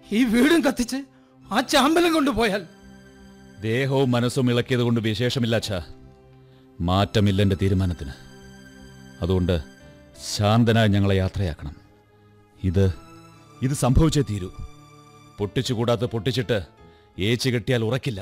ഈ വീടും കത്തിച്ച് ആ ചാമ്പലം കൊണ്ടുപോയാൽ ദേഹവും മനസ്സും ഇളക്കിയത് കൊണ്ട് വിശേഷമില്ല അച്ഛാ മാറ്റമില്ല എൻ്റെ തീരുമാനത്തിന് അതുകൊണ്ട് ശാന്തനായി ഞങ്ങളെ യാത്രയാക്കണം ഇത് ഇത് സംഭവിച്ചേ തീരൂ പൊട്ടിച്ചുകൂടാത്ത പൊട്ടിച്ചിട്ട് ഏച്ചു കെട്ടിയാൽ ഉറക്കില്ല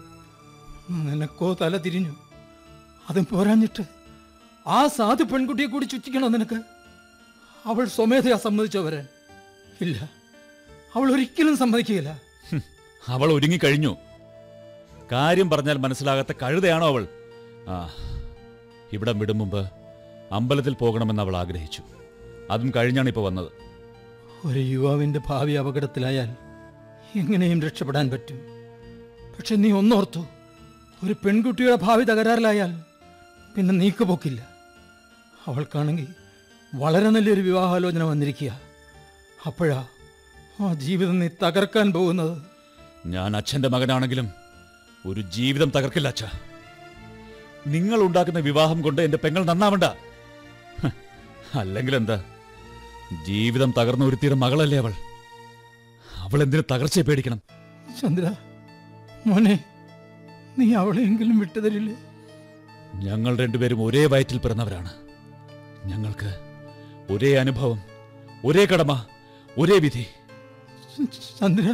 നിനക്കോ തല തിരിഞ്ഞു അതും പോരാഞ്ഞിട്ട് ആ സാധു പെൺകുട്ടിയെ കൂടി ചുറ്റിക്കണോ നിനക്ക് അവൾ സ്വമേധയാ സമ്മതിച്ചോ വരാൻ ഇല്ല അവൾ ഒരിക്കലും സമ്മതിക്കുകയില്ല ഹും, അവൾ ഒരുങ്ങിക്കഴിഞ്ഞു കാര്യം പറഞ്ഞാൽ മനസ്സിലാകാത്ത കഴുതയാണോ അവൾ ആ ഇവിടം വിടും മുമ്പ് അമ്പലത്തിൽ പോകണമെന്ന് അവൾ ആഗ്രഹിച്ചു അതും കഴിഞ്ഞാണ് ഇപ്പോൾ വന്നത് ഒരു യുവാവിന്റെ ഭാവി അപകടത്തിലായാൽ എങ്ങനെയും രക്ഷപ്പെടാൻ പറ്റും പക്ഷെ നീ ഒന്നോർത്തു ഒരു പെൺകുട്ടിയുടെ ഭാവി തകരാറിലായാൽ പിന്നെ നീക്കുപോക്കില്ല അവൾക്കാണെങ്കിൽ വളരെ നല്ലൊരു വിവാഹാലോചന വന്നിരിക്കുക അപ്പോഴാ ആ ജീവിതം നീ തകർക്കാൻ പോകുന്നത് ഞാൻ അച്ഛന്റെ മകനാണെങ്കിലും ഒരു ജീവിതം തകർക്കില്ല അച്ഛ നിങ്ങൾ ഉണ്ടാക്കുന്ന വിവാഹം കൊണ്ട് എന്റെ പെങ്ങൾ നന്നാവണ്ട ഹ്, അല്ലെങ്കിൽ എന്താ ജീവിതം തകർന്ന ഒരുത്തിയുടെ മകളല്ലേ അവൾ അവൾ എന്തിനു തകർച്ചയെ പേടിക്കണം ചന്ദ്ര മോനെ നീ അവളെങ്കിലും വിട്ടുതരില്ലേ ഞങ്ങൾ രണ്ടുപേരും ഒരേ വയറ്റിൽ പിറന്നവരാണ് ഞങ്ങൾക്ക് ഒരേ അനുഭവം ഒരേ കടമ ഒരേ വിധി ചന്ദ്ര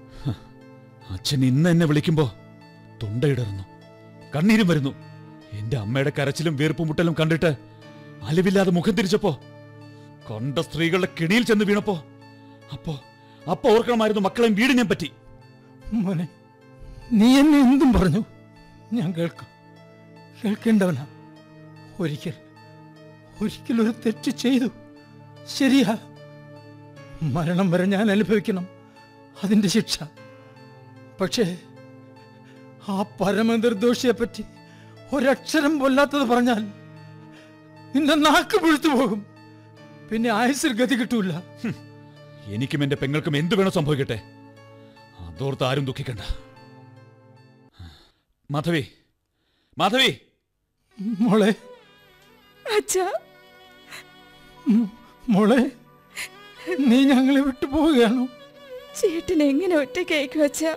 അച്ഛൻ ഇന്ന് എന്നെ വിളിക്കുമ്പോ തൊണ്ടയിടറുന്നു കണ്ണീരും വരുന്നു എന്റെ അമ്മയുടെ കരച്ചിലും വീർപ്പും മുട്ടലും കണ്ടിട്ട് അലിവില്ലാതെ മുഖം തിരിച്ചപ്പോ കൊണ്ട സ്ത്രീകളുടെ കിണിയിൽ ചെന്ന് വീണപ്പോ അപ്പോ അപ്പൊ ഓർക്കണമായിരുന്നു മക്കളെയും വീടിനെ പറ്റി മോനെ നീ എന്നെ എന്തും പറഞ്ഞു ഞാൻ കേൾക്കാം കേൾക്കേണ്ടവനാ ഒരിക്കൽ ഒരിക്കൽ ഒരു തെറ്റ് ചെയ്തു ശരിയാ മരണം വരെ ഞാൻ അനുഭവിക്കണം അതിന്റെ ശിക്ഷ പക്ഷേ ആ പരമനിർദോഷിയെ പറ്റി ഒരക്ഷരം കൊല്ലാത്തത് പറഞ്ഞാൽ നിന്റെ നാക്ക് പുഴുത്തു പോകും പിന്നെ ആയുസിൽ ഗതി കിട്ടൂല എനിക്കും എന്റെ പെങ്ങൾക്കും എന്തു വേണോ സംഭവിക്കട്ടെ അതോർത്ത് ആരും ദുഃഖിക്കണ്ട മാധവി മാധവി മോളെ അച്ഛാ മ്- മോളെ നീ ഞങ്ങളെ വിട്ടു പോവുകയാണോ ചേട്ടൻ എങ്ങനെ ഒറ്റയ്ക്കയക്കും അച്ഛാ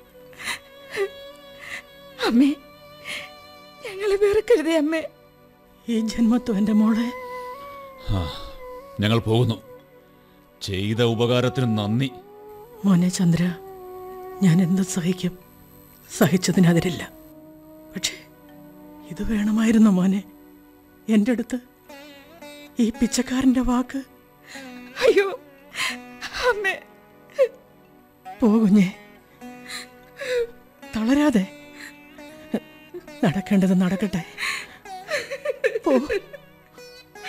അമ്മേ ഞങ്ങളെ വെറുക്കരുതേ അമ്മേ ഈ ജന്മത്വം എൻ്റെ മോളെ ആ, ഞങ്ങൾ പോകുന്നു ചെയ്ത ഉപകാരത്തിന് നന്ദി മോനെ ചന്ദ്ര ഞാൻ എന്ത് സഹിക്കും സഹിച്ചതിനെതിരില്ല പക്ഷേ ഇത് വേണമായിരുന്നു മോനെ എൻ്റെ അടുത്ത് ഈ പിച്ചക്കാരൻ്റെ വാക്ക് അയ്യോ അമ്മേ പോകുഞ്ഞേ തളരാതെ നടക്കേണ്ടത് നടക്കട്ടെ പോ